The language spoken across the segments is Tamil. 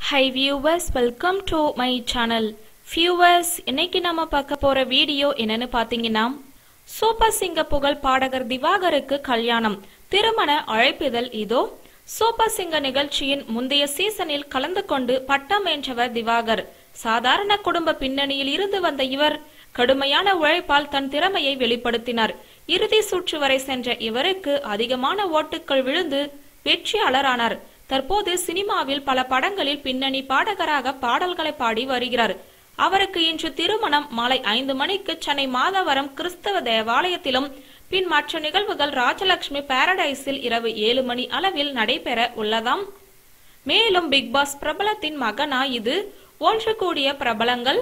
high viewers welcome to my channel viewers இன்னைக்கு நம்ம பார்க்க போற வீடியோ என்னன்னு பார்த்தீங்கன்னா சூப்பர் சிங்க புகழ் பாடகர் திவாகருக்கு கல்யாணம் திருமண அழைப்பிதழ் இதோ சூப்பர் சிங்க நிகழ்ச்சியின் முந்தைய சீசனில் கலந்து கொண்டு பட்டம் வென்றவர் திவாகர் சாதாரண குடும்ப பின்னணியில் இருந்து வந்த இவர் கடுமையான உழைப்பால் தன் திறமையை வெளிப்படுத்தினார் இறுதி சுற்று வரை சென்ற இவருக்கு அதிகமான ஓட்டுக்கள் விழுந்து வெற்றியாளரானார் தற்போது சினிமாவில் பல படங்களில் பின்னணி பாடகராக பாடல்களை பாடி வருகிறார் அவருக்கு இன்று திருமணம் மாலை ஐந்து மணிக்கு சென்னை மாதவரம் கிறிஸ்தவ தேவாலயத்திலும் பின் மற்ற நிகழ்வுகள் ராஜலட்சுமி பாரடைஸில் இரவு ஏழு மணி அளவில் நடைபெற உள்ளதாம் மேலும் பிக் பாஸ் பிரபலத்தின் மகனா இது ஒன்று கூடிய பிரபலங்கள்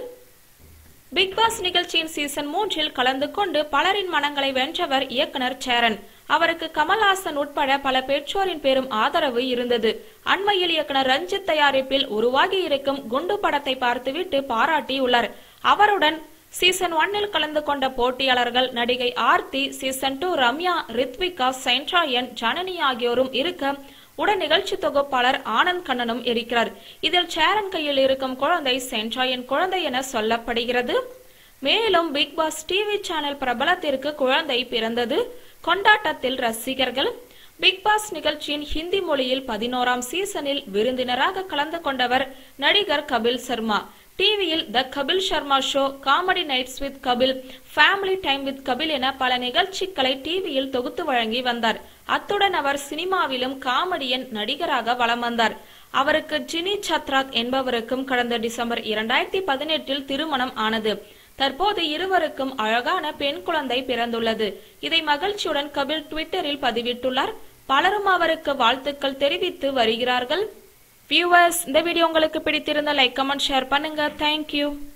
பிக் பாஸ் நிகழ்ச்சியின் சீசன் மூன்றில் கலந்து கொண்டு பலரின் மனங்களை வென்றவர் இயக்குனர் சேரன் அவருக்கு கமல்ஹாசன் உட்பட பல பெற்றோரின் பெரும் ஆதரவு இருந்தது அண்மையில் இயக்குனர் ரஞ்சித் தயாரிப்பில் உருவாகி இருக்கும் குண்டு படத்தை பார்த்துவிட்டு பாராட்டியுள்ளார் அவருடன் சீசன் ஒன்னில் கலந்து கொண்ட போட்டியாளர்கள் நடிகை ஆர்த்தி சீசன் டூ ரம்யா ரித்விகா சென்ட்ராயன் ஜனனி ஆகியோரும் இருக்க உடன் நிகழ்ச்சி தொகுப்பாளர் ஆனந்த் கண்ணனும் இருக்கிறார் இதில் சேரன் கையில் இருக்கும் குழந்தை சென்ட்ராயன் குழந்தை என சொல்லப்படுகிறது மேலும் பிக் பாஸ் டிவி சேனல் பிரபலத்திற்கு குழந்தை பிறந்தது கொண்டாட்டத்தில் ரசிகர்கள் பிக் பாஸ் நிகழ்ச்சியின் ஹிந்தி மொழியில் பதினோராம் சீசனில் விருந்தினராக கலந்து கொண்டவர் நடிகர் கபில் சர்மா டிவியில் the Kapil Sharma show comedy nights with Kapil family time with Kapil என பல நிகழ்ச்சிகளை டிவியில் தொகுத்து வழங்கி வந்தார் அத்துடன் அவர் சினிமாவிலும் காமெடியன் நடிகராக வலம் வந்தார் அவருக்கு ஜினி சத்ராத் என்பவருக்கும் கடந்த டிசம்பர் இரண்டாயிரத்தி பதினெட்டில் திருமணம் ஆனது தற்போது இருவருக்கும் அழகான பெண் குழந்தை பிறந்துள்ளது இதை மகிழ்ச்சியுடன் கபில் ட்விட்டரில் பதிவிட்டுள்ளார் பலரும் அவருக்கு வாழ்த்துக்கள் தெரிவித்து வருகிறார்கள் வியூவர்ஸ் இந்த வீடியோ உங்களுக்கு பிடித்திருந்த லைக் கமெண்ட் ஷேர் பண்ணுங்க தேங்க்யூ